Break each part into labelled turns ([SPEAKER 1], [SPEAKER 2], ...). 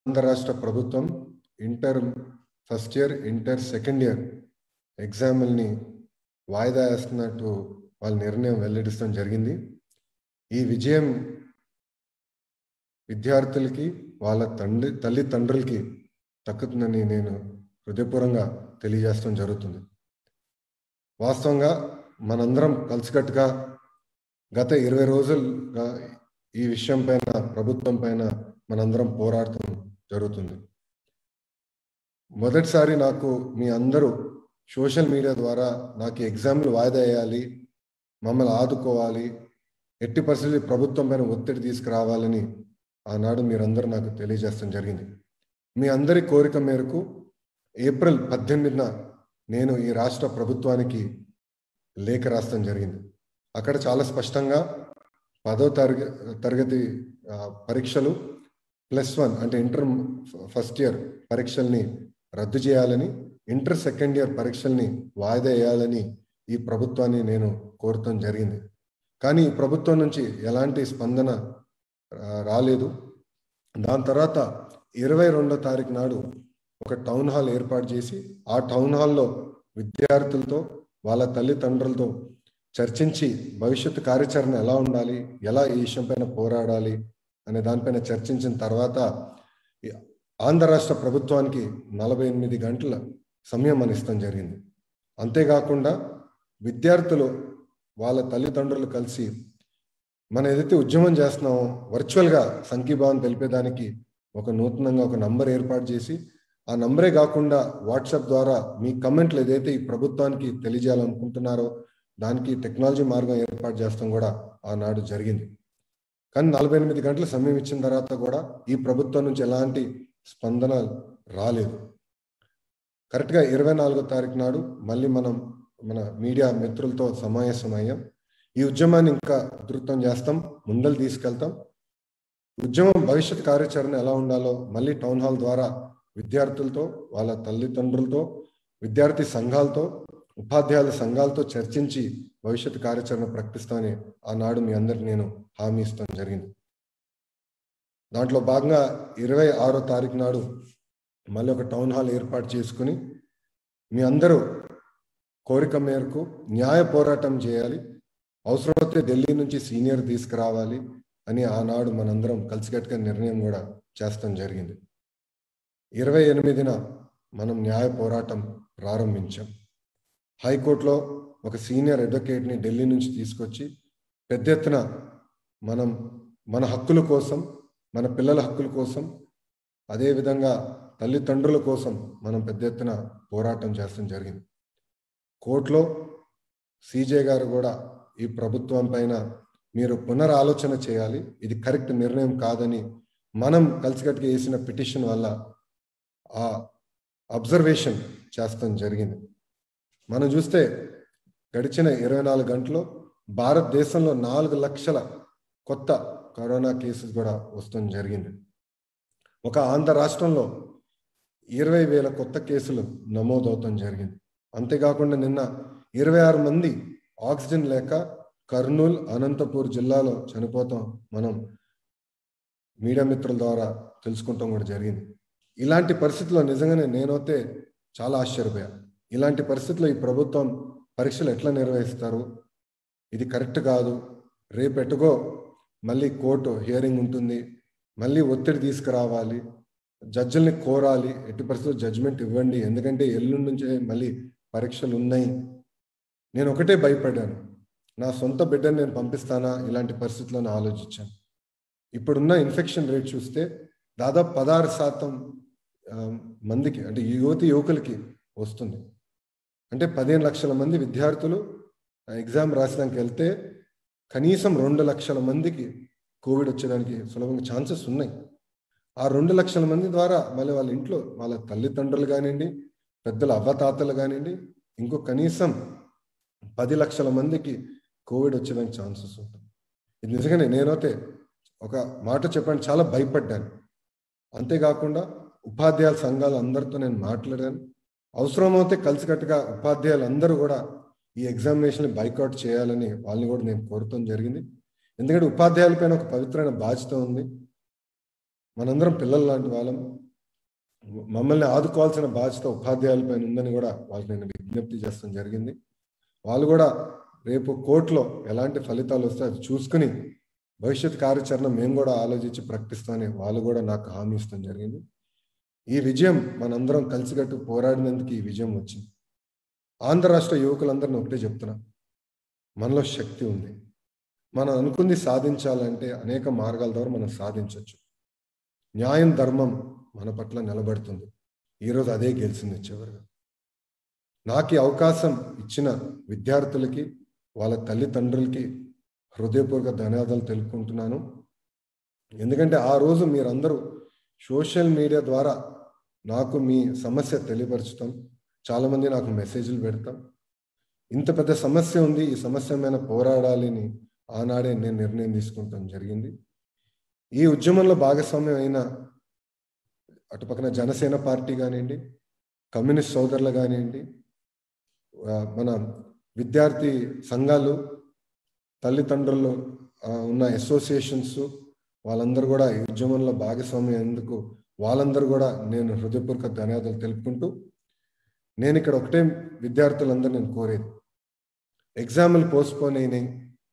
[SPEAKER 1] ఆంధ్ర రాష్ట్ర ప్రభుత్వం inter first year inter second year ఎగ్జామ్ని వాయిదా వేస్తున్నట్టు వాళ్ళ నిర్ణయం వెల్లడించడం జరిగింది ఈ విజయం విద్యార్థులకి వాళ్ళ తండ్రి తల్లిదండ్రులకి దక్కుతుందని నేను హృదయపూర్వంగా తెలియజేస్తడం జరుగుతుంది వాస్తవంగా మనందరం కలిసికట్టుగా గత ఇరవై రోజులుగా ఈ విషయం పైన ప్రభుత్వం పైన మనందరం పోరాడటం జరుగుతుంది మొదటిసారి నాకు మీ అందరూ సోషల్ మీడియా ద్వారా నాకు ఎగ్జామ్లు వాయిదా వేయాలి మమ్మల్ని ఆదుకోవాలి ఎట్టి పరిస్థితులు ప్రభుత్వం పైన ఒత్తిడి తీసుకురావాలని ఆనాడు మీరందరూ నాకు తెలియజేస్తాం జరిగింది మీ అందరి కోరిక మేరకు ఏప్రిల్ పద్దెనిమిదిన నేను ఈ రాష్ట్ర ప్రభుత్వానికి లేఖ రాస్తాం జరిగింది అక్కడ చాలా స్పష్టంగా పదో తరగ తరగతి పరీక్షలు ప్లస్ వన్ అంటే ఇంటర్ ఫస్ట్ ఇయర్ పరీక్షల్ని రద్దు చేయాలని ఇంటర్ సెకండ్ ఇయర్ పరీక్షల్ని వాయిదా వేయాలని ఈ ప్రభుత్వాన్ని నేను కోరటం జరిగింది కానీ ఈ ప్రభుత్వం నుంచి ఎలాంటి స్పందన రాలేదు దాని తర్వాత ఇరవై రెండో తారీఖు నాడు ఒక టౌన్ హాల్ ఏర్పాటు చేసి ఆ టౌన్ హాల్లో విద్యార్థులతో వాళ్ళ తల్లిదండ్రులతో చర్చించి భవిష్యత్తు కార్యాచరణ ఎలా ఉండాలి ఎలా ఈ విషయం పైన పోరాడాలి అనే దానిపైన చర్చించిన తర్వాత ఆంధ్ర రాష్ట్ర ప్రభుత్వానికి నలభై ఎనిమిది గంటల సమయం అని ఇస్తాం జరిగింది అంతేకాకుండా విద్యార్థులు వాళ్ళ తల్లిదండ్రులు కలిసి మనం ఏదైతే ఉద్యమం చేస్తున్నామో వర్చువల్గా సంఖ్యభావం తెలిపేదానికి ఒక నూతనంగా ఒక నంబర్ ఏర్పాటు చేసి ఆ నంబరే కాకుండా వాట్సాప్ ద్వారా మీ కమెంట్లు ఏదైతే ఈ ప్రభుత్వానికి తెలియజేయాలనుకుంటున్నారో దానికి టెక్నాలజీ మార్గం ఏర్పాటు చేస్తాం కూడా ఆనాడు జరిగింది కానీ నలభై ఎనిమిది గంటల సమయం ఇచ్చిన తర్వాత కూడా ఈ ప్రభుత్వం నుంచి ఎలాంటి స్పందన రాలేదు కరెక్ట్గా ఇరవై నాలుగో తారీఖు నాడు మళ్ళీ మనం మన మీడియా మిత్రులతో సమావేశం అయ్యాం ఈ ఉద్యమాన్ని ఇంకా ఉధృతం చేస్తాం ముందలు తీసుకెళ్తాం ఉద్యమం భవిష్యత్ కార్యాచరణ ఎలా ఉండాలో మళ్ళీ టౌన్ హాల్ ద్వారా విద్యార్థులతో వాళ్ళ తల్లిదండ్రులతో విద్యార్థి సంఘాలతో ఉపాధ్యాయుల సంఘాలతో చర్చించి భవిష్యత్ కార్యాచరణ ప్రకటిస్తామని ఆనాడు మీ అందరికి నేను హామీ ఇస్తాం జరిగింది దాంట్లో భాగంగా ఇరవై ఆరో తారీఖు నాడు మళ్ళీ ఒక టౌన్ హాల్ ఏర్పాటు చేసుకుని మీ అందరూ కోరిక మేరకు న్యాయ పోరాటం చేయాలి అవసరమైతే ఢిల్లీ నుంచి సీనియర్ తీసుకురావాలి అని ఆనాడు మనందరం కలిసికట్టుగా నిర్ణయం కూడా చేస్తాం జరిగింది ఇరవై ఎనిమిదిన మనం న్యాయ పోరాటం ప్రారంభించాం హైకోర్టులో ఒక సీనియర్ అడ్వకేట్ని ఢిల్లీ నుంచి తీసుకొచ్చి పెద్ద ఎత్తున మనం మన హక్కుల కోసం మన పిల్లల హక్కుల కోసం అదేవిధంగా తల్లిదండ్రుల కోసం మనం పెద్ద ఎత్తున పోరాటం చేస్తాం జరిగింది కోర్టులో సీజే గారు కూడా ఈ ప్రభుత్వం పైన మీరు పునరాలోచన చేయాలి ఇది కరెక్ట్ నిర్ణయం కాదని మనం కలిసికట్టుగా వేసిన పిటిషన్ వల్ల ఆ అబ్జర్వేషన్ చేస్తాం జరిగింది మనం చూస్తే గడిచిన ఇరవై నాలుగు గంటల్లో భారతదేశంలో నాలుగు లక్షల కొత్త కరోనా కేసెస్ కూడా వస్తాం జరిగింది ఒక ఆంధ్ర రాష్ట్రంలో ఇరవై వేల కొత్త కేసులు నమోదవుతాం జరిగింది అంతేకాకుండా నిన్న ఇరవై ఆరు మంది ఆక్సిజన్ లేక కర్నూలు అనంతపూర్ జిల్లాలో చనిపోతాం మనం మీడియా మిత్రుల ద్వారా తెలుసుకుంటాం కూడా జరిగింది ఇలాంటి పరిస్థితుల్లో నిజంగానే నేనైతే చాలా ఆశ్చర్యపోయా ఇలాంటి పరిస్థితుల్లో ఈ ప్రభుత్వం పరీక్షలు ఎట్లా నిర్వహిస్తారు ఇది కరెక్ట్ కాదు రేపు ఎటుగో మళ్ళీ కోర్టు హియరింగ్ ఉంటుంది మళ్ళీ ఒత్తిడి తీసుకురావాలి జడ్జిల్ని కోరాలి ఎట్టి పరిస్థితుల్లో జడ్జిమెంట్ ఇవ్వండి ఎందుకంటే ఎల్లుండి నుంచే మళ్ళీ పరీక్షలు ఉన్నాయి నేను ఒకటే భయపడ్డాను నా సొంత బిడ్డను నేను పంపిస్తానా ఇలాంటి పరిస్థితులను ఆలోచించాను ఇప్పుడున్న ఇన్ఫెక్షన్ రేట్ చూస్తే దాదాపు పదహారు శాతం మందికి అంటే యువతి యువకులకి వస్తుంది అంటే పదిహేను లక్షల మంది విద్యార్థులు ఎగ్జామ్ రాసడానికి వెళ్తే కనీసం రెండు లక్షల మందికి కోవిడ్ వచ్చేదానికి సులభంగా ఛాన్సెస్ ఉన్నాయి ఆ రెండు లక్షల మంది ద్వారా మళ్ళీ వాళ్ళ ఇంట్లో వాళ్ళ తల్లిదండ్రులు కానివ్వండి పెద్దల అవ్వతాతలు కానివ్వండి ఇంకో కనీసం పది లక్షల మందికి కోవిడ్ వచ్చేదానికి ఛాన్సెస్ ఉంటుంది ఇది నిజంగానే నేనైతే ఒక మాట చెప్పండి చాలా భయపడ్డాను అంతేకాకుండా ఉపాధ్యాయుల సంఘాలు అందరితో నేను మాట్లాడాను అవసరమైతే కలిసికట్టుగా ఉపాధ్యాయులు అందరూ కూడా ఈ ఎగ్జామినేషన్ బైకౌట్ చేయాలని వాళ్ళని కూడా నేను కోరటం జరిగింది ఎందుకంటే ఉపాధ్యాయుల పైన ఒక పవిత్రమైన బాధ్యత ఉంది మనందరం పిల్లలు లాంటి వాళ్ళం మమ్మల్ని ఆదుకోవాల్సిన బాధ్యత ఉపాధ్యాయులపైన ఉందని కూడా వాళ్ళకి నేను విజ్ఞప్తి చేస్తాం జరిగింది వాళ్ళు కూడా రేపు కోర్టులో ఎలాంటి ఫలితాలు వస్తే అది చూసుకుని భవిష్యత్ కార్యాచరణ మేము కూడా ఆలోచించి ప్రకటిస్తామని వాళ్ళు కూడా నాకు హామీ ఇస్తాం జరిగింది ఈ విజయం మనందరం కలిసికట్టు పోరాడినందుకు ఈ విజయం వచ్చింది ఆంధ్ర రాష్ట్ర యువకులందరిని ఒకటే చెప్తున్నా మనలో శక్తి ఉంది మనం అనుకుంది సాధించాలంటే అనేక మార్గాల ద్వారా మనం సాధించవచ్చు న్యాయం ధర్మం మన పట్ల నిలబడుతుంది ఈరోజు అదే గెలిచింది చివరిగా నాకు ఈ అవకాశం ఇచ్చిన విద్యార్థులకి వాళ్ళ తల్లిదండ్రులకి హృదయపూర్వక ధన్యవాదాలు తెలుపుకుంటున్నాను ఎందుకంటే ఆ రోజు మీరందరూ సోషల్ మీడియా ద్వారా నాకు మీ సమస్య తెలియపరచుతాం చాలామంది నాకు మెసేజ్లు పెడతాం ఇంత పెద్ద సమస్య ఉంది ఈ సమస్య మీద పోరాడాలని ఆనాడే నేను నిర్ణయం తీసుకుంటాం జరిగింది ఈ ఉద్యమంలో భాగస్వామ్యం అయిన అటుపక్కన జనసేన పార్టీ కానివ్వండి కమ్యూనిస్ట్ సోదరులు కానివ్వండి మన విద్యార్థి సంఘాలు తల్లిదండ్రులు ఉన్న అసోసియేషన్స్ వాళ్ళందరూ కూడా ఈ ఉద్యమంలో భాగస్వామ్యం ఎందుకు వాళ్ళందరూ కూడా నేను హృదయపూర్వక ధన్యవాదాలు తెలుపుకుంటూ నేను ఇక్కడ ఒకటే విద్యార్థులందరూ నేను కోరేది ఎగ్జామ్లు పోస్ట్పోన్ అయినాయి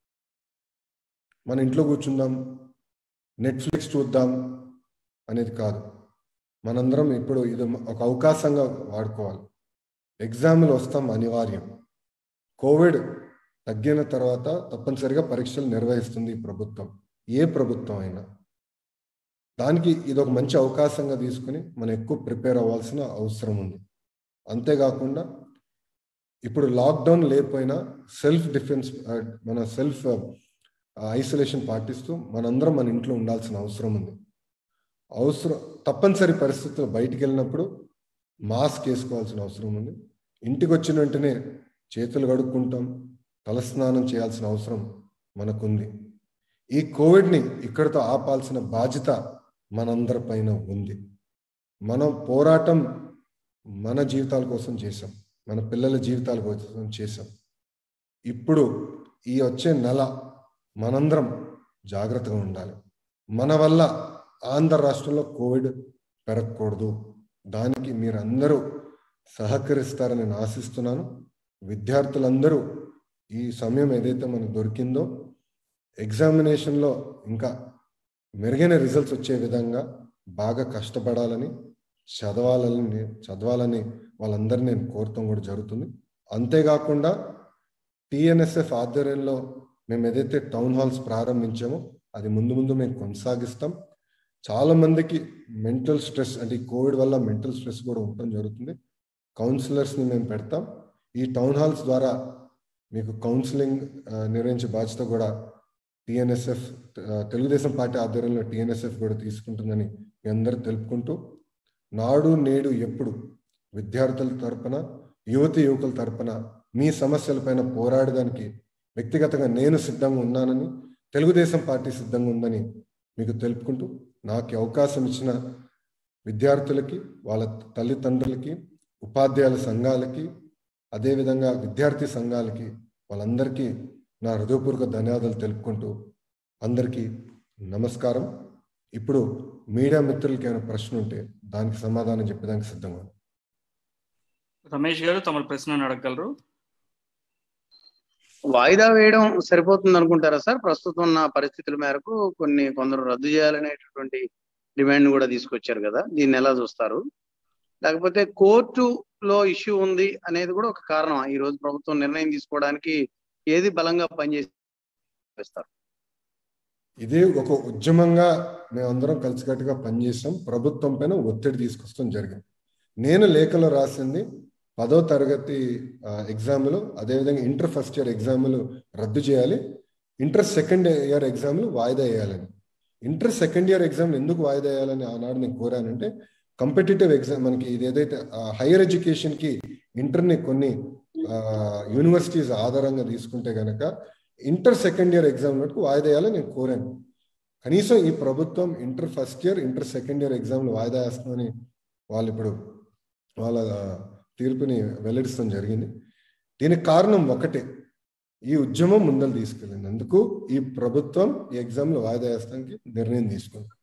[SPEAKER 1] మన ఇంట్లో కూర్చుందాం నెట్ఫ్లిక్స్ చూద్దాం అనేది కాదు మనందరం ఇప్పుడు ఇది ఒక అవకాశంగా వాడుకోవాలి ఎగ్జామ్లు వస్తాం అనివార్యం కోవిడ్ తగ్గిన తర్వాత తప్పనిసరిగా పరీక్షలు నిర్వహిస్తుంది ఈ ప్రభుత్వం ఏ ప్రభుత్వం అయినా దానికి ఇది ఒక మంచి అవకాశంగా తీసుకుని మనం ఎక్కువ ప్రిపేర్ అవ్వాల్సిన అవసరం ఉంది అంతేకాకుండా ఇప్పుడు లాక్డౌన్ లేకపోయినా సెల్ఫ్ డిఫెన్స్ మన సెల్ఫ్ ఐసోలేషన్ పాటిస్తూ మనందరం మన ఇంట్లో ఉండాల్సిన అవసరం ఉంది అవసరం తప్పనిసరి పరిస్థితులు బయటికి వెళ్ళినప్పుడు మాస్క్ వేసుకోవాల్సిన అవసరం ఉంది ఇంటికి వచ్చిన వెంటనే చేతులు కడుక్కుంటాం తలస్నానం చేయాల్సిన అవసరం మనకుంది ఈ కోవిడ్ని ఇక్కడితో ఆపాల్సిన బాధ్యత మనందరి పైన ఉంది మనం పోరాటం మన జీవితాల కోసం చేసాం మన పిల్లల జీవితాల కోసం చేసాం ఇప్పుడు ఈ వచ్చే నెల మనందరం జాగ్రత్తగా ఉండాలి మన వల్ల ఆంధ్ర రాష్ట్రంలో కోవిడ్ పెరగకూడదు దానికి మీరందరూ సహకరిస్తారని నేను ఆశిస్తున్నాను విద్యార్థులందరూ ఈ సమయం ఏదైతే మనకు దొరికిందో ఎగ్జామినేషన్లో ఇంకా మెరుగైన రిజల్ట్స్ వచ్చే విధంగా బాగా కష్టపడాలని చదవాలని చదవాలని వాళ్ళందరినీ నేను కోరటం కూడా జరుగుతుంది అంతేకాకుండా టిఎన్ఎస్ఎఫ్ ఆధ్వర్యంలో మేము ఏదైతే టౌన్ హాల్స్ ప్రారంభించామో అది ముందు ముందు మేము కొనసాగిస్తాం చాలా మందికి మెంటల్ స్ట్రెస్ అంటే ఈ కోవిడ్ వల్ల మెంటల్ స్ట్రెస్ కూడా ఉండటం జరుగుతుంది కౌన్సిలర్స్ని మేము పెడతాం ఈ టౌన్ హాల్స్ ద్వారా మీకు కౌన్సిలింగ్ నిర్వహించే బాధ్యత కూడా టిఎన్ఎస్ఎఫ్ తెలుగుదేశం పార్టీ ఆధ్వర్యంలో టిఎన్ఎస్ఎఫ్ కూడా తీసుకుంటుందని మీ అందరూ తెలుపుకుంటూ నాడు నేడు ఎప్పుడు విద్యార్థుల తరపున యువతి యువకుల తరపున మీ సమస్యలపైన పోరాడడానికి వ్యక్తిగతంగా నేను సిద్ధంగా ఉన్నానని తెలుగుదేశం పార్టీ సిద్ధంగా ఉందని మీకు తెలుపుకుంటూ నాకు అవకాశం ఇచ్చిన విద్యార్థులకి వాళ్ళ తల్లిదండ్రులకి ఉపాధ్యాయుల సంఘాలకి అదేవిధంగా విద్యార్థి సంఘాలకి వాళ్ళందరికీ నా హృదయపూర్వక ధన్యవాదాలు తెలుపుకుంటూ అందరికీ నమస్కారం ఇప్పుడు మీడియా మిత్రులకి ఏమైనా ప్రశ్న ఉంటే దానికి సమాధానం చెప్పేదానికి సిద్ధంగా
[SPEAKER 2] రమేష్ గారు తమ ప్రశ్నను అడగగలరు
[SPEAKER 3] వాయిదా వేయడం సరిపోతుంది అనుకుంటారా సార్ ప్రస్తుతం ఉన్న పరిస్థితుల మేరకు కొన్ని కొందరు రద్దు చేయాలనేటటువంటి డిమాండ్ కూడా తీసుకొచ్చారు కదా దీన్ని ఎలా చూస్తారు లేకపోతే కోర్టులో ఇష్యూ ఉంది అనేది కూడా ఒక కారణం ఈ రోజు ప్రభుత్వం నిర్ణయం తీసుకోవడానికి ఏది బలంగా పనిచేస్తారు
[SPEAKER 1] ఇదే ఒక ఉద్యమంగా మేమందరం కలిసికట్టుగా పనిచేసాం ప్రభుత్వం పైన ఒత్తిడి తీసుకొస్తాం జరిగింది నేను లేఖలో రాసింది పదో తరగతి ఎగ్జామ్లు అదేవిధంగా ఇంటర్ ఫస్ట్ ఇయర్ ఎగ్జామ్లు రద్దు చేయాలి ఇంటర్ సెకండ్ ఇయర్ ఎగ్జామ్లు వాయిదా వేయాలని ఇంటర్ సెకండ్ ఇయర్ ఎగ్జామ్ ఎందుకు వాయిదా వేయాలని ఆనాడు నేను కోరానంటే కంపిటేటివ్ ఎగ్జామ్ మనకి ఇది ఏదైతే హైయర్ ఎడ్యుకేషన్కి ఇంటర్ని కొన్ని యూనివర్సిటీస్ ఆధారంగా తీసుకుంటే కనుక ఇంటర్ సెకండ్ ఇయర్ ఎగ్జామ్ వరకు వాయిదా వేయాలని నేను కోరాను కనీసం ఈ ప్రభుత్వం inter first year inter second year ఎగ్జామ్లు వాయిదా వేస్తామని వాళ్ళు ఇప్పుడు వాళ్ళ తీర్పుని వెల్లడిస్తాం జరిగింది దీనికి కారణం ఒకటే ఈ ఉద్యమం ముందలు తీసుకెళ్ళినందుకు ఈ ప్రభుత్వం ఈ ఎగ్జామ్లు వాయిదా వేస్తానికి నిర్ణయం తీసుకుంది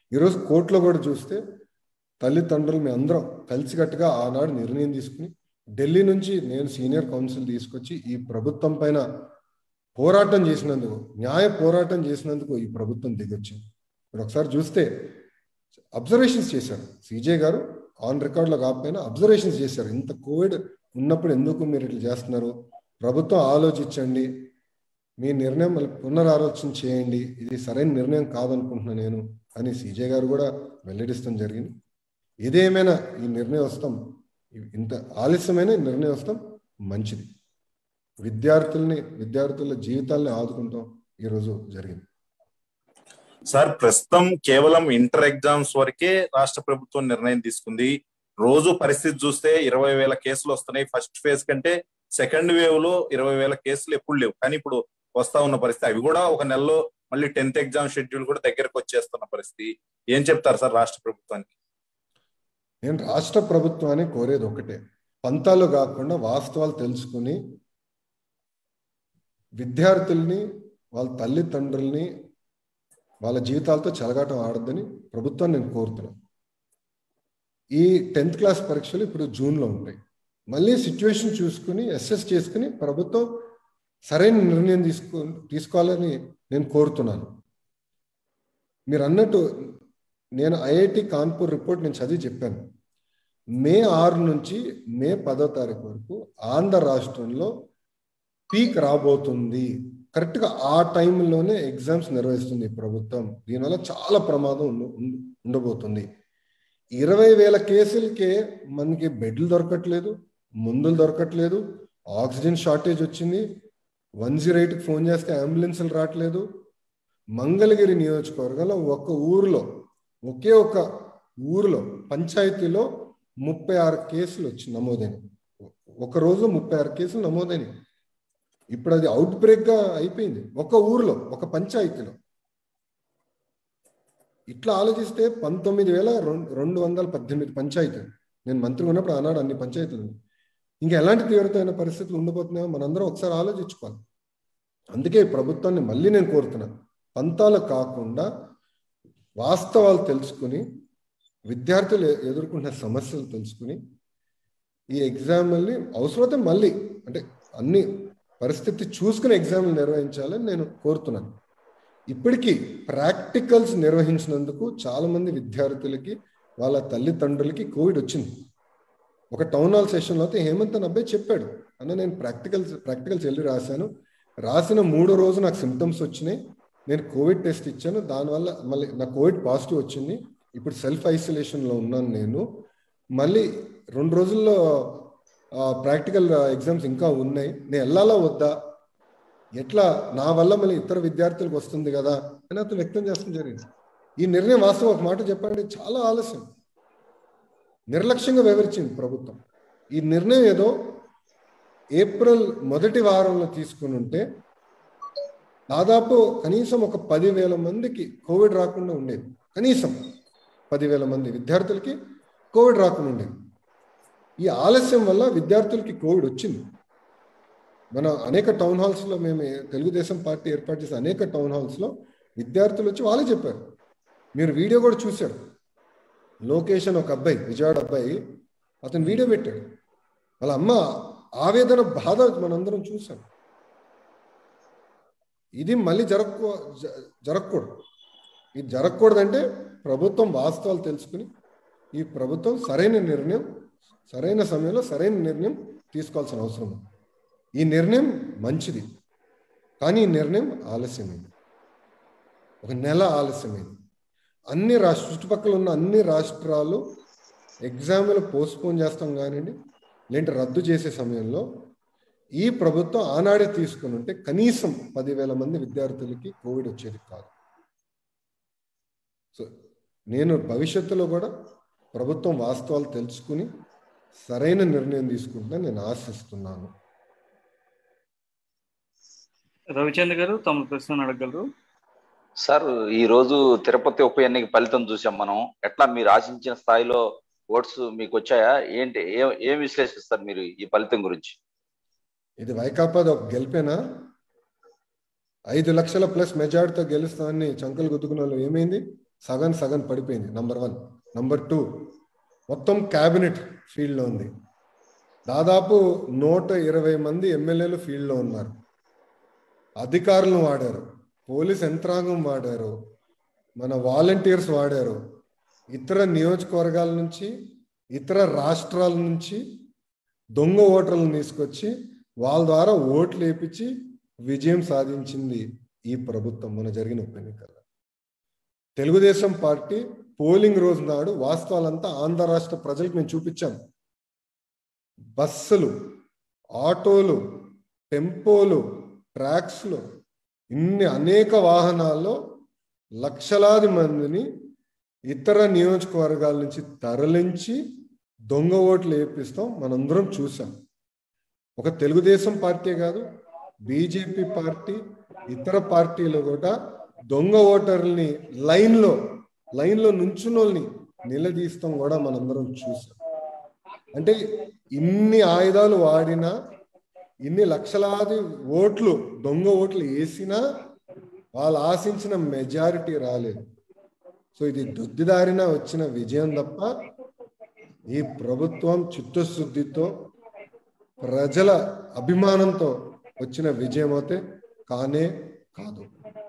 [SPEAKER 1] ఈరోజు కోర్టులో కూడా చూస్తే తల్లిదండ్రులు మీ అందరం కలిసికట్టుగా ఆనాడు నిర్ణయం తీసుకుని ఢిల్లీ నుంచి నేను సీనియర్ కౌన్సిల్ తీసుకొచ్చి ఈ ప్రభుత్వం పైన పోరాటం చేసినందుకు న్యాయ పోరాటం చేసినందుకు ఈ ప్రభుత్వం దిగొచ్చింది ఇప్పుడు ఒకసారి చూస్తే అబ్జర్వేషన్స్ చేశారు సిజే గారు ఆన్ రికార్డులో కాకపోయినా అబ్జర్వేషన్స్ చేశారు ఇంత కోవిడ్ ఉన్నప్పుడు ఎందుకు మీరు ఇట్లా చేస్తున్నారు ప్రభుత్వం ఆలోచించండి మీ నిర్ణయం మళ్ళీ పునరాలోచన చేయండి ఇది సరైన నిర్ణయం కాదనుకుంటున్నా నేను అని సిజే గారు కూడా వెల్లడిస్తాం జరిగింది ఏదేమైనా ఈ నిర్ణయం వస్తాం ఇంత ఆలస్యమైన ఈ నిర్ణయం వస్తాం మంచిది విద్యార్థుల్ని విద్యార్థుల జీవితాల్ని ఆదుకుంటాం ఈరోజు జరిగింది
[SPEAKER 4] సార్ ప్రస్తుతం కేవలం ఇంటర్ ఎగ్జామ్స్ వరకే రాష్ట్ర ప్రభుత్వం నిర్ణయం తీసుకుంది రోజు పరిస్థితి చూస్తే ఇరవై వేల కేసులు వస్తున్నాయి ఫస్ట్ ఫేజ్ కంటే సెకండ్ వేవ్ లో ఇరవై వేల కేసులు ఎప్పుడు లేవు కానీ ఇప్పుడు వస్తా ఉన్న పరిస్థితి అవి కూడా ఒక నెలలో మళ్ళీ టెన్త్ ఎగ్జామ్ షెడ్యూల్ కూడా దగ్గరకు వచ్చేస్తున్న పరిస్థితి ఏం చెప్తారు సార్ రాష్ట్ర ప్రభుత్వానికి
[SPEAKER 1] నేను రాష్ట్ర ప్రభుత్వాన్ని కోరేది ఒకటే పంతాలు కాకుండా వాస్తవాలు తెలుసుకుని విద్యార్థుల్ని వాళ్ళ తల్లిదండ్రుల్ని వాళ్ళ జీవితాలతో చెలగాటం ఆడద్దని ప్రభుత్వాన్ని నేను కోరుతున్నాను ఈ టెన్త్ క్లాస్ పరీక్షలు ఇప్పుడు జూన్లో ఉంటాయి మళ్ళీ సిచ్యువేషన్ చూసుకుని అసెస్ చేసుకుని ప్రభుత్వం సరైన నిర్ణయం తీసుకో తీసుకోవాలని నేను కోరుతున్నాను మీరు అన్నట్టు నేను ఐఐటి కాన్పూర్ రిపోర్ట్ నేను చదివి చెప్పాను మే ఆరు నుంచి మే పదో తారీఖు వరకు ఆంధ్ర రాష్ట్రంలో పీక్ రాబోతుంది కరెక్ట్గా ఆ టైంలోనే ఎగ్జామ్స్ నిర్వహిస్తుంది ఈ ప్రభుత్వం దీనివల్ల చాలా ప్రమాదం ఉండ- ఉండ- ఉండబోతుంది ఇరవై వేల కేసులకే మనకి బెడ్లు దొరకట్లేదు మందులు దొరకట్లేదు ఆక్సిజన్ షార్టేజ్ వచ్చింది వన్ జీరో ఎయిట్కి ఫోన్ చేస్తే అంబులెన్సులు రావట్లేదు మంగళగిరి నియోజకవర్గంలో ఒక ఊరిలో ఒకే ఒక ఊరిలో పంచాయతీలో ముప్పై ఆరు కేసులు వచ్చి నమోదైనవి ఒక రోజు ముప్పై ఆరు కేసులు నమోదైనవి ఇప్పుడు అది అవుట్ బ్రేక్ గా అయిపోయింది ఒక ఊరిలో ఒక పంచాయతీలో ఇట్లా ఆలోచిస్తే పంతొమ్మిది వేల రెండు రెండు వందల పద్దెనిమిది పంచాయతీలు నేను మంత్రి ఉన్నప్పుడు ఆనాడు అన్ని పంచాయతీలు ఉన్నాయి. ఇంకా ఎలాంటి తీవ్రతమైన పరిస్థితులు ఉండబోతున్నాయో మనందరం ఒకసారి ఆలోచించుకోవాలి అందుకే ఈ ప్రభుత్వాన్ని మళ్ళీ నేను కోరుతున్నాను పంతాలు కాకుండా వాస్తవాలు తెలుసుకుని విద్యార్థులు ఎ- ఎదుర్కొంటున్న సమస్యలు తెలుసుకుని ఈ ఎగ్జామ్ని అవసరమైతే మళ్ళీ అంటే అన్ని పరిస్థితి చూసుకుని ఎగ్జామ్లు నిర్వహించాలని నేను కోరుతున్నాను ఇప్పటికీ ప్రాక్టికల్స్ నిర్వహించినందుకు చాలా మంది విద్యార్థులకి వాళ్ళ తల్లిదండ్రులకి కోవిడ్ వచ్చింది ఒక టౌన్ హాల్ సెషన్లో అయితే హేమంత్ అని అబ్బాయి చెప్పాడు అన్న నేను ప్రాక్టికల్స్ ప్రాక్టికల్స్ వెళ్ళి రాశాను రాసిన మూడో రోజు నాకు సిమ్టమ్స్ వచ్చినాయి నేను కోవిడ్ టెస్ట్ ఇచ్చాను దానివల్ల మళ్ళీ నాకు కోవిడ్ పాజిటివ్ వచ్చింది ఇప్పుడు సెల్ఫ్ ఐసోలేషన్లో ఉన్నాను నేను మళ్ళీ రెండు రోజుల్లో ప్రాక్టికల్ ఎగ్జామ్స్ ఇంకా ఉన్నాయి నేను వెళ్ళాలా వద్దా ఎట్లా నా వల్ల మళ్ళీ ఇతర విద్యార్థులకు వస్తుంది కదా అని అతను వ్యక్తం చేస్తాం జరిగింది ఈ నిర్ణయం వాస్తవం ఒక మాట చెప్పాలంటే చాలా ఆలస్యం నిర్లక్ష్యంగా వివరించింది ప్రభుత్వం ఈ నిర్ణయం ఏదో ఏప్రిల్ మొదటి వారంలో తీసుకుని ఉంటే దాదాపు కనీసం ఒక పదివేల మందికి కోవిడ్ రాకుండా ఉండేది కనీసం పదివేల మంది విద్యార్థులకి కోవిడ్ రాకుండా ఉండేది ఈ ఆలస్యం వల్ల విద్యార్థులకి కోవిడ్ వచ్చింది మన అనేక టౌన్ హాల్స్లో మేము తెలుగుదేశం పార్టీ ఏర్పాటు చేసిన అనేక టౌన్ హాల్స్లో విద్యార్థులు వచ్చి వాళ్ళే చెప్పారు మీరు వీడియో కూడా చూశారు లోకేష్ అని ఒక అబ్బాయి విజయవాడ అబ్బాయి అతను వీడియో పెట్టాడు వాళ్ళ అమ్మ ఆవేదన బాధ మనందరం చూసాం ఇది మళ్ళీ జరగకూ జ- జరగకూడదు ఇది జరగకూడదంటే ప్రభుత్వం వాస్తవాలు తెలుసుకుని ఈ ప్రభుత్వం సరైన నిర్ణయం సరైన సమయంలో సరైన నిర్ణయం తీసుకోవాల్సిన అవసరం ఉంది ఈ నిర్ణయం మంచిది కానీ ఈ నిర్ణయం ఆలస్యమైంది ఒక నెల ఆలస్యమైంది అన్ని రాష్ట్ర చుట్టుపక్కల ఉన్న అన్ని రాష్ట్రాలు ఎగ్జామ్లు పోస్ట్పోన్ చేస్తాం కానివ్వండి లేదంటే రద్దు చేసే సమయంలో ఈ ప్రభుత్వం ఆనాడే తీసుకుని ఉంటే కనీసం పదివేల మంది విద్యార్థులకి కోవిడ్ వచ్చేది కాదు సో నేను భవిష్యత్తులో కూడా ప్రభుత్వం వాస్తవాలు తెలుసుకుని సరైన నిర్ణయం తీసుకుంటుందని నేను ఆశిస్తున్నాను
[SPEAKER 2] రవిచంద్ర గారు తమ ప్రశ్న అడగలరు
[SPEAKER 5] సార్ ఈ రోజు తిరుపతి ఉప ఎన్నిక ఫలితం చూసాం మనం ఎట్లా మీరు ఆశించిన స్థాయిలో ఓట్స్ మీకు వచ్చాయా ఏంటి ఏం ఏం విశ్లేషిస్తారు మీరు ఈ ఫలితం గురించి
[SPEAKER 1] ఇది వైకాపాది ఒక గెలిపేనా ఐదు లక్షల ప్లస్ మెజార్టీతో గెలుస్తామని చంకలు గుద్దుకున్న వాళ్ళు ఏమైంది సగం సగం పడిపోయింది నంబర్ వన్ నంబర్ టూ మొత్తం క్యాబినెట్ ఫీల్డ్లో ఉంది దాదాపు నూట ఇరవై మంది ఎమ్మెల్యేలు ఫీల్డ్లో ఉన్నారు అధికారులను వాడారు పోలీస్ యంత్రాంగం వాడారు మన వాలంటీర్స్ వాడారు ఇతర నియోజకవర్గాల నుంచి ఇతర రాష్ట్రాల నుంచి దొంగ ఓటర్లను తీసుకొచ్చి వాళ్ళ ద్వారా ఓట్లు వేపించి విజయం సాధించింది ఈ ప్రభుత్వం మన జరిగిన ఉప ఎన్నికల్లో తెలుగుదేశం పార్టీ పోలింగ్ రోజు నాడు వాస్తవాలంతా ఆంధ్ర రాష్ట్ర ప్రజలకు మేము చూపించాం బస్సులు ఆటోలు టెంపోలు ట్రాక్స్లు ఇన్ని అనేక వాహనాల్లో లక్షలాది మందిని ఇతర నియోజకవర్గాల నుంచి తరలించి దొంగ ఓట్లు వేపిస్తాం మనందరం చూసాం ఒక తెలుగుదేశం పార్టీ కాదు బీజేపీ పార్టీ ఇతర పార్టీలు కూడా దొంగ ఓటర్లని లైన్లో లైన్లో నుంచునోళ్ళని నిలదీస్తాం కూడా మనందరం చూసాం అంటే ఇన్ని ఆయుధాలు వాడినా ఇన్ని లక్షలాది ఓట్లు దొంగ ఓట్లు వేసినా వాళ్ళు ఆశించిన మెజారిటీ రాలేదు సో ఇది దొద్దిదారిన వచ్చిన విజయం తప్ప ఈ ప్రభుత్వం చిత్తశుద్ధితో ప్రజల అభిమానంతో వచ్చిన విజయం అయితే కానే కాదు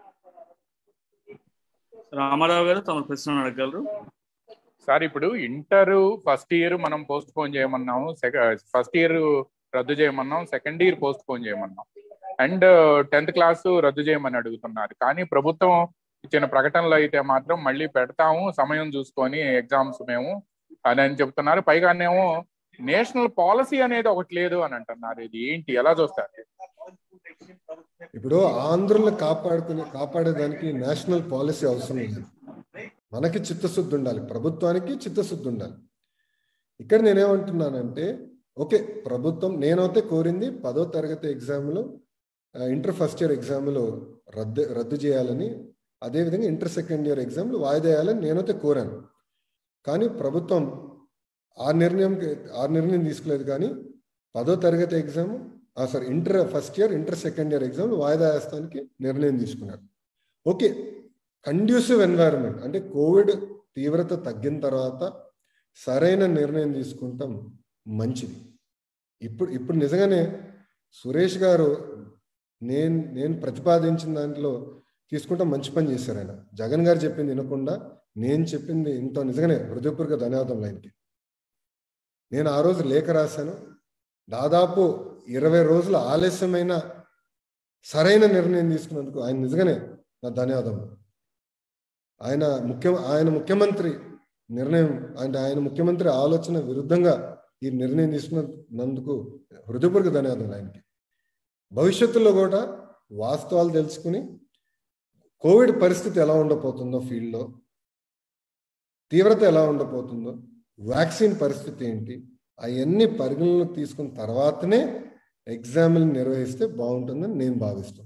[SPEAKER 2] రామారావు గారు తమ ప్రశ్న అడగలరు
[SPEAKER 6] సార్ ఇప్పుడు ఇంటర్ ఫస్ట్ ఇయర్ మనం పోస్ట్ పోన్ చేయమన్నాము ఫస్ట్ ఇయర్ రద్దు చేయమన్నాం second year post phone చేయమన్నాం and tenth class రద్దు చేయమని అడుగుతున్నారు కానీ ప్రభుత్వం ఇచ్చిన ప్రకటనలో అయితే మాత్రం మళ్ళీ పెడతాము సమయం చూసుకొని ఎగ్జామ్స్ మేము అని అని చెప్తున్నారు పైగానేమో నేషనల్ పాలసీ అనేది ఒకటి లేదు అని అంటున్నారు ఇది ఏంటి ఎలా చూస్తారు
[SPEAKER 1] ఇప్పుడు ఆంధ్రులను కాపాడుకునే కాపాడేదానికి నేషనల్ పాలసీ అవసరం లేదు మనకి చిత్తశుద్ధి ఉండాలి ప్రభుత్వానికి చిత్తశుద్ధి ఉండాలి ఇక్కడ నేనేమంటున్నానంటే ఓకే ప్రభుత్వం నేనైతే కోరింది పదో తరగతి ఎగ్జామ్లు ఇంటర్ ఫస్ట్ ఇయర్ ఎగ్జామ్లు రద్దు రద్దు చేయాలని అదేవిధంగా ఇంటర్ సెకండ్ ఇయర్ ఎగ్జామ్లు వాయిదా వేయాలని నేనైతే కోరాను కానీ ప్రభుత్వం ఆ నిర్ణయం ఆ నిర్ణయం తీసుకోలేదు కానీ పదో తరగతి exam sorry inter first year inter second year exam వాయిదా వేస్తానికి నిర్ణయం తీసుకున్నారు ఓకే కండ్యూసివ్ ఎన్వైరన్మెంట్ అంటే కోవిడ్ తీవ్రత తగ్గిన తర్వాత సరైన నిర్ణయం తీసుకుంటాం మంచిది ఇప్పుడు ఇప్పుడు నిజంగానే సురేష్ గారు నేను నేను ప్రతిపాదించిన దాంట్లో తీసుకుంటాం మంచి పని చేశారు ఆయన జగన్ గారు చెప్పింది వినకుండా నేను చెప్పింది ఇంత నిజంగానే హృదయపూర్వక ధన్యవాదం ఆయనకి నేను ఆ రోజు లేఖ రాశాను దాదాపు ఇరవై రోజుల ఆలస్యమైన సరైన నిర్ణయం తీసుకున్నందుకు ఆయన నిజంగానే నా ధన్యవాదములు ఆయన ముఖ్య ఆయన ముఖ్యమంత్రి నిర్ణయం అంటే ఆయన ముఖ్యమంత్రి ఆలోచన విరుద్ధంగా ఈ నిర్ణయం తీసుకున్నందుకు హృదయపూర్వక ధన్యవాదాలు ఆయనకి భవిష్యత్తులో కూడా వాస్తవాలు తెలుసుకుని కోవిడ్ పరిస్థితి ఎలా ఉండబోతుందో ఫీల్డ్లో తీవ్రత ఎలా ఉండబోతుందో వ్యాక్సిన్ పరిస్థితి ఏంటి అవన్నీ పరిగణలోకి తీసుకున్న తర్వాతనే ఎగ్జామ్లు నిర్వహిస్తే బాగుంటుందని నేను భావిస్తున్నాను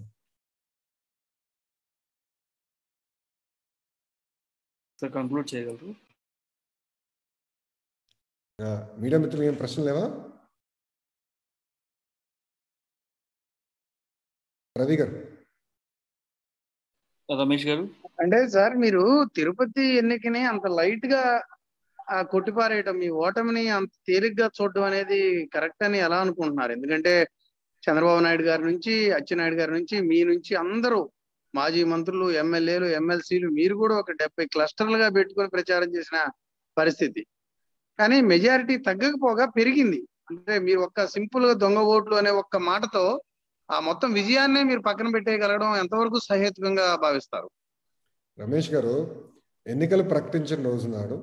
[SPEAKER 2] సార్ కంక్లూడ్ చేయగలరు
[SPEAKER 1] మీడియా మిత్రులు ఏం ప్రశ్నలు లేవా రవి గారు
[SPEAKER 2] రమేష్ గారు
[SPEAKER 3] అంటే సార్ మీరు తిరుపతి ఎన్నికని అంత లైట్ గా ఆ కొట్టిపారేయటం మీ ఓటమిని అంత తేలిగ్గా చూడడం అనేది కరెక్ట్ అని ఎలా అనుకుంటున్నారు ఎందుకంటే చంద్రబాబు నాయుడు గారి నుంచి అచ్చెన్నాయుడు గారి నుంచి మీ నుంచి అందరూ మాజీ మంత్రులు ఎమ్మెల్యేలు ఎమ్మెల్సీలు మీరు కూడా ఒక డెబ్బై క్లస్టర్లుగా పెట్టుకొని ప్రచారం చేసిన పరిస్థితి కానీ మెజారిటీ తగ్గకపోగా పెరిగింది అంటే మీరు ఒక్క సింపుల్ గా దొంగ ఓట్లు అనే ఒక్క మాటతో ఆ మొత్తం విజయాన్నే మీరు పక్కన పెట్టేయగలగడం ఎంతవరకు సహేతుకంగా భావిస్తారు
[SPEAKER 1] రమేష్ గారు ఎన్నికలు ప్రకటించిన రోజు నాడు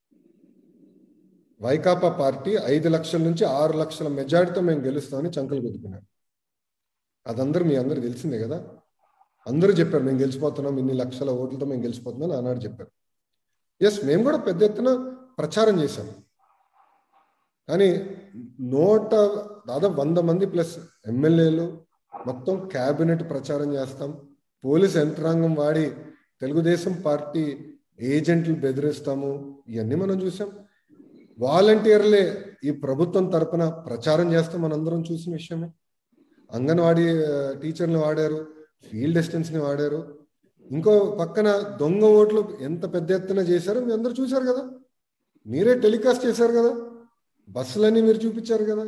[SPEAKER 1] వైకాపా పార్టీ ఐదు లక్షల నుంచి ఆరు లక్షల మెజారిటీతో మేము గెలుస్తామని చంకలు గుద్దుకున్నాం అదందరూ మీ అందరు తెలిసిందే కదా అందరూ చెప్పారు మేము గెలిచిపోతున్నాం ఇన్ని లక్షల ఓట్లతో మేము గెలిచిపోతున్నాం ఆనాడు చెప్పారు ఎస్ మేము కూడా పెద్ద ఎత్తున ప్రచారం చేశాం కానీ నూట దాదాపు వంద మంది ప్లస్ ఎమ్మెల్యేలు మొత్తం క్యాబినెట్ ప్రచారం చేస్తాం పోలీస్ యంత్రాంగం వాడి తెలుగుదేశం పార్టీ ఏజెంట్లు బెదిరిస్తాము ఇవన్నీ మనం చూసాం వాలంటీర్లే ఈ ప్రభుత్వం తరపున ప్రచారం చేస్తాం మనందరం చూసిన విషయమే అంగన్వాడీ టీచర్ని వాడారు ఫీల్డ్ అసిస్టెంట్స్ని వాడారు ఇంకో పక్కన దొంగ ఓట్లు ఎంత పెద్ద ఎత్తున చేశారో మీ అందరూ చూశారు కదా మీరే టెలికాస్ట్ చేశారు కదా బస్సులన్నీ మీరు చూపించారు కదా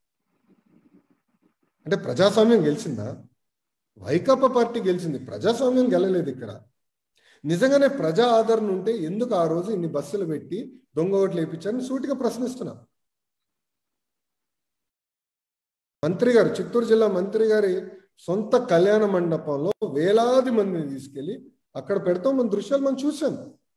[SPEAKER 1] అంటే ప్రజాస్వామ్యం గెలిచిందా వైకాపా పార్టీ గెలిచింది ప్రజాస్వామ్యం గెలలేదు ఇక్కడ నిజంగానే ప్రజా ఆదరణ ఉంటే ఎందుకు ఆ రోజు ఇన్ని బస్సులు పెట్టి దొంగ ఓట్లు వేయించారని సూటిగా ప్రశ్నిస్తున్నా మంత్రి గారు చిత్తూరు జిల్లా మంత్రి గారి సొంత కళ్యాణ మండపంలో వేలాది మందిని తీసుకెళ్లి అక్కడ పెడతాం మన దృశ్యాలు మనం చూసాం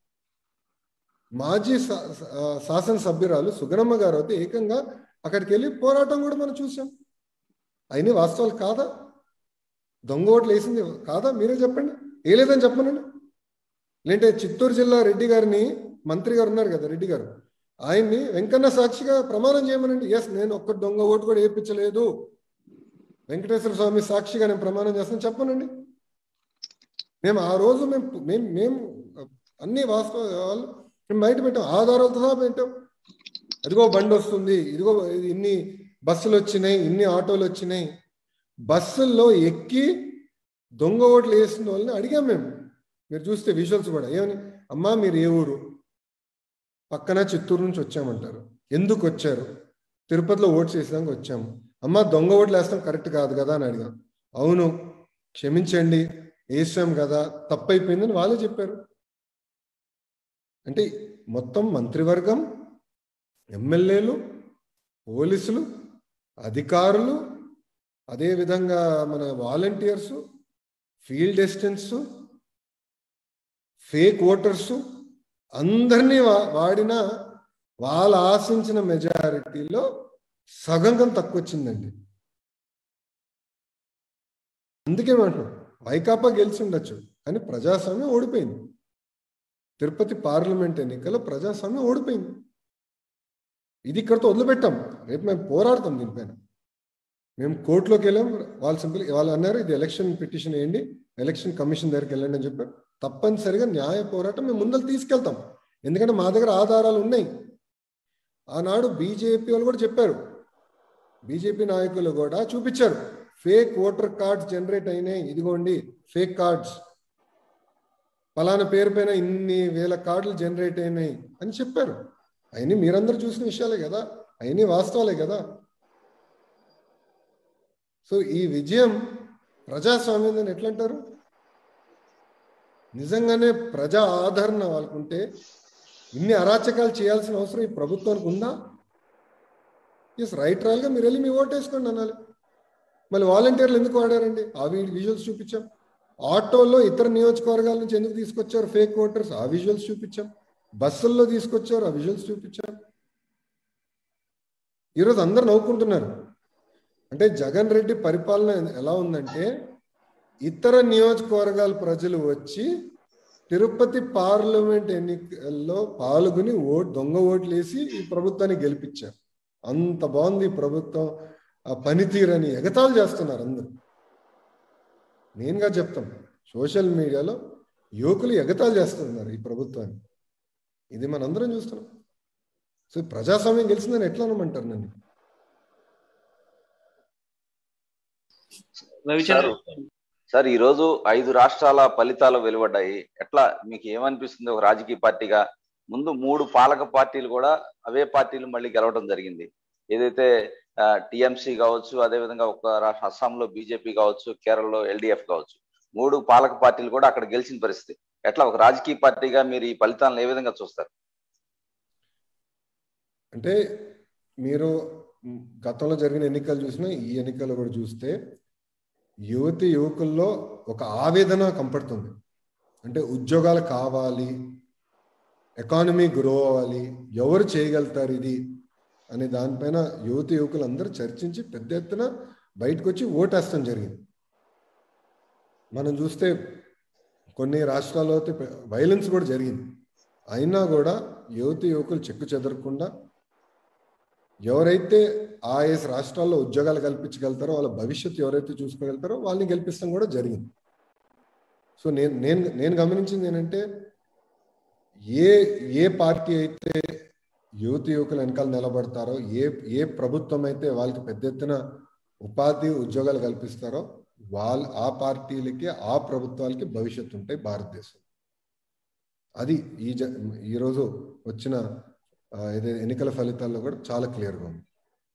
[SPEAKER 1] మాజీ శా- ఆ, శాసనసభ్యురాలు సుగనమ్మ గారు అయితే ఏకంగా అక్కడికి వెళ్ళి పోరాటం కూడా మనం చూసాం అయినా వాస్తవాలు కాదా దొంగ ఓట్లు వేసింది కాదా మీరే చెప్పండి ఏ లేదని చెప్పనండి లేదంటే చిత్తూరు జిల్లా రెడ్డి గారిని మంత్రి గారు ఉన్నారు కదా రెడ్డి గారు ఆయన్ని వెంకన్న సాక్షిగా ప్రమాణం చేయమనండి ఎస్ నేను ఒక్క దొంగ ఓటు కూడా వేయించలేదు వెంకటేశ్వర స్వామి సాక్షిగా నేను ప్రమాణం చేస్తాను చెప్పనండి మేము ఆ రోజు మేము మేము మేము అన్ని వాస్తవాలు మేము బయట పెట్టాం ఆధారాలతో సహా పెట్టాం ఇదిగో బండి వస్తుంది ఇదిగో ఇన్ని బస్సులు వచ్చినాయి ఇన్ని ఆటోలు వచ్చినాయి బస్సుల్లో ఎక్కి దొంగ ఓట్లు వేసిన వాళ్ళని అడిగాం మేము మీరు చూస్తే విజువల్స్ కూడా ఏమని అమ్మా మీరు ఏ ఊరు పక్కన చిత్తూరు నుంచి వచ్చామంటారు ఎందుకు వచ్చారు తిరుపతిలో ఓట్స్ వేసేదానికి వచ్చాము అమ్మ దొంగ ఓట్లు వేస్తాం కరెక్ట్ కాదు కదా అని అడిగాం అవును క్షమించండి వేసాం కదా తప్పైపోయిందని వాళ్ళే చెప్పారు అంటే మొత్తం మంత్రివర్గం ఎమ్మెల్యేలు పోలీసులు అధికారులు అదేవిధంగా మన volunteers field assistants fake voters అందరినీ వా- వాడిన వాళ్ళ ఆశించిన మెజారిటీలో సగం కన్నా తక్కువ వచ్చిందండి అందుకే అంటున్నాం వైకాపా గెలిచి ఉండొచ్చు కానీ ప్రజాస్వామ్యం ఓడిపోయింది తిరుపతి పార్లమెంట్ ఎన్నికల్లో ప్రజాస్వామ్యం ఓడిపోయింది ఇది ఇక్కడితో వదిలిపెట్టాం రేపు మేము పోరాడతాం దీనిపైన మేము కోర్టులోకి వెళ్ళాం వాళ్ళు సింపుల్ వాళ్ళు అన్నారు ఇది ఎలక్షన్ పిటిషన్ వేయండి ఎలక్షన్ కమిషన్ దగ్గరికి వెళ్ళండి అని చెప్పారు తప్పనిసరిగా న్యాయ పోరాటం మేము ముందర తీసుకెళ్తాం ఎందుకంటే మా దగ్గర ఆధారాలు ఉన్నాయి ఆనాడు బీజేపీ వాళ్ళు కూడా చెప్పారు బీజేపీ నాయకులు కూడా చూపించారు ఫేక్ ఓటర్ కార్డ్స్ జనరేట్ అయినాయి ఇదిగోండి ఫేక్ కార్డ్స్ పలానా పేరు పైన ఇన్ని వేల కార్డులు జనరేట్ అయినాయి అని చెప్పారు అయినా మీరందరూ చూసిన విషయాలే కదా అయినా వాస్తవాలే కదా సో ఈ విజయం ప్రజాస్వామ్యం అని ఎట్లా అంటారు నిజంగానే ప్రజా ఆదరణ వాళ్ళకుంటే ఇన్ని అరాచకాలు చేయాల్సిన అవసరం ఈ ప్రభుత్వానికి ఉందా ఎస్ రైట్ రాయల్గా మీరు వెళ్ళి మీ ఓటు వేసుకోండి అనాలి మళ్ళీ వాలంటీర్లు ఎందుకు వాడారండి ఆ విజువల్స్ చూపించాం ఆటోలో ఇతర నియోజకవర్గాల నుంచి ఎందుకు తీసుకొచ్చారు ఫేక్ ఓటర్స్ ఆ విజువల్స్ చూపించాం బస్సుల్లో తీసుకొచ్చారు ఆ విజువల్స్ చూపించాం ఈరోజు అందరు నవ్వుకుంటున్నారు అంటే జగన్ రెడ్డి పరిపాలన ఎలా ఉందంటే ఇతర నియోజకవర్గాల ప్రజలు వచ్చి తిరుపతి పార్లమెంట్ ఎన్నికల్లో పాల్గొని ఓట్ దొంగ ఓట్లు వేసి ఈ ప్రభుత్వాన్ని గెలిపించారు అంత బాగుంది ఈ ప్రభుత్వం ఆ పనితీరని ఎగతాళి చేస్తున్నారు అందరూ నేనుగా చెప్తాం సోషల్ మీడియాలో యువకులు ఎగతాళి చేస్తున్నారు ఈ ప్రభుత్వాన్ని ఇది మనందరం చూస్తున్నాం సో ఈ ప్రజాస్వామ్యం గెలిచిందని ఎట్లా అనమంటారు నన్ను
[SPEAKER 2] రవిచంద్ర
[SPEAKER 5] సార్ ఈ రోజు ఐదు రాష్ట్రాల ఫలితాలు వెలువడ్డాయి ఎట్లా మీకు ఏమనిపిస్తుంది ఒక రాజకీయ పార్టీగా ముందు మూడు పాలక పార్టీలు కూడా అవే పార్టీలు మళ్ళీ గెలవడం జరిగింది ఏదైతే టిఎంసి కావచ్చు అదేవిధంగా ఒక రాష్ట్ర అస్సాంలో బీజేపీ కావచ్చు కేరళలో ఎల్డిఎఫ్ కావచ్చు మూడు పాలక పార్టీలు కూడా అక్కడ గెలిచిన పరిస్థితి ఎట్లా ఒక రాజకీయ పార్టీగా మీరు ఈ ఫలితాలను ఏ విధంగా చూస్తారు
[SPEAKER 1] అంటే మీరు గతంలో జరిగిన ఎన్నికలు చూసినా ఈ ఎన్నికలు కూడా చూస్తే యువతి యువకుల్లో ఒక ఆవేదన కంపడుతుంది అంటే ఉద్యోగాలు కావాలి ఎకానమీ గ్రో అవ్వాలి ఎవరు చేయగలుగుతారు ఇది అనే దానిపైన యువతి యువకులు అందరూ చర్చించి పెద్ద ఎత్తున బయటకు వచ్చి ఓటేస్తాం జరిగింది మనం చూస్తే కొన్ని రాష్ట్రాల్లో అయితే వైలెన్స్ కూడా జరిగింది అయినా కూడా యువతి యువకులు చెక్కు చెదరకుండా ఎవరైతే ఆయా రాష్ట్రాల్లో ఉద్యోగాలు కల్పించగలుగుతారో వాళ్ళ భవిష్యత్తు ఎవరైతే చూసుకోగలుగుతారో వాళ్ళని గెలిపిస్తాం కూడా జరిగింది సో నేను నేను నేను గమనించింది ఏంటంటే ఏ ఏ పార్టీ అయితే యువతి యువకులు వెనకాల నిలబడతారో ఏ ఏ ప్రభుత్వం అయితే వాళ్ళకి పెద్ద ఎత్తున ఉపాధి ఉద్యోగాలు కల్పిస్తారో వాళ్ళ ఆ పార్టీలకి ఆ ప్రభుత్వాలకి భవిష్యత్తు ఉంటాయి భారతదేశం అది ఈ జ ఈరోజు వచ్చిన ఆ, ఏదో ఎన్నికల ఫలితాల్లో కూడా చాలా క్లియర్గా ఉంది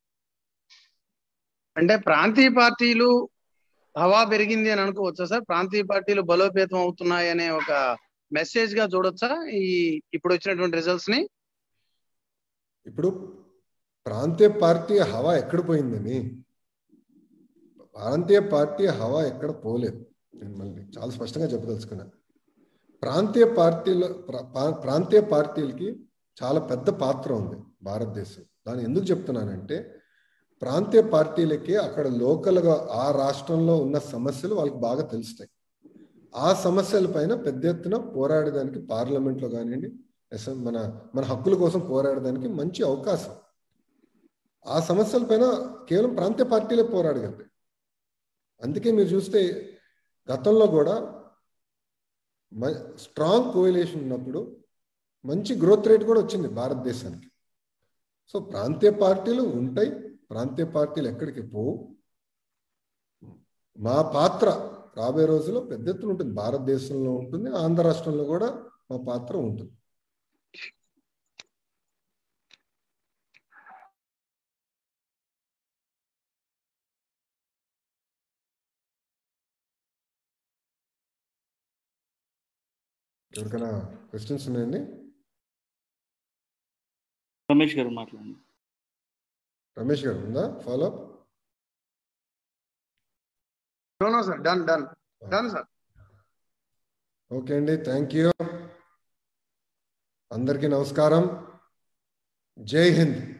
[SPEAKER 3] అంటే ప్రాంతీయ పార్టీలు హవా పెరిగింది అని అనుకోవచ్చా సార్ ప్రాంతీయ పార్టీలు బలోపేతం అవుతున్నాయి అనే ఒక మెసేజ్ గా చూడొచ్చా ఈ ఇప్పుడు వచ్చినటువంటి రిజల్ట్స్ ని
[SPEAKER 1] ఇప్పుడు ప్రాంతీయ పార్టీ హవా ఎక్కడ పోయిందని ప్రాంతీయ పార్టీ హవా ఎక్కడ పోలేదు నేను మళ్ళీ చాలా స్పష్టంగా చెప్పదలుచుకున్నా ప్రాంతీయ పార్టీలో ప్రా- ప్రా- ప్రాంతీయ పార్టీలకి చాలా పెద్ద పాత్ర ఉంది భారతదేశం దాన్ని ఎందుకు చెప్తున్నానంటే ప్రాంతీయ పార్టీలకి అక్కడ లోకల్గా ఆ రాష్ట్రంలో ఉన్న సమస్యలు వాళ్ళకి బాగా తెలుస్తాయి ఆ సమస్యల పైన పెద్ద ఎత్తున పోరాడడానికి పార్లమెంట్లో కానివ్వండి అసెం- మన మన హక్కుల కోసం పోరాడడానికి మంచి అవకాశం ఆ సమస్యల పైన కేవలం ప్రాంతీయ పార్టీలే పోరాడగలుగుతాయి అందుకే మీరు చూస్తే గతంలో కూడా స్ట్రాంగ్ కోయిలేషన్ ఉన్నప్పుడు మంచి గ్రోత్ రేట్ కూడా వచ్చింది భారతదేశానికి సో ప్రాంతీయ పార్టీలు ఉంటాయి ప్రాంతీయ పార్టీలు ఎక్కడికి పోవు మా పాత్ర రాబోయే రోజుల్లో పెద్ద ఎత్తున ఉంటుంది భారతదేశంలో ఉంటుంది ఆంధ్ర రాష్ట్రంలో కూడా మా పాత్ర ఉంటుంది ఎవరికైనా క్వశ్చన్స్ ఉన్నాయండి
[SPEAKER 2] రమేష్ గారు మాట్లాడండి
[SPEAKER 1] రమేష్ గారు ఉందా follow
[SPEAKER 3] no sir done done done sir
[SPEAKER 1] okay అండి థ్యాంక్ యూ అందరికీ నమస్కారం జై హింద్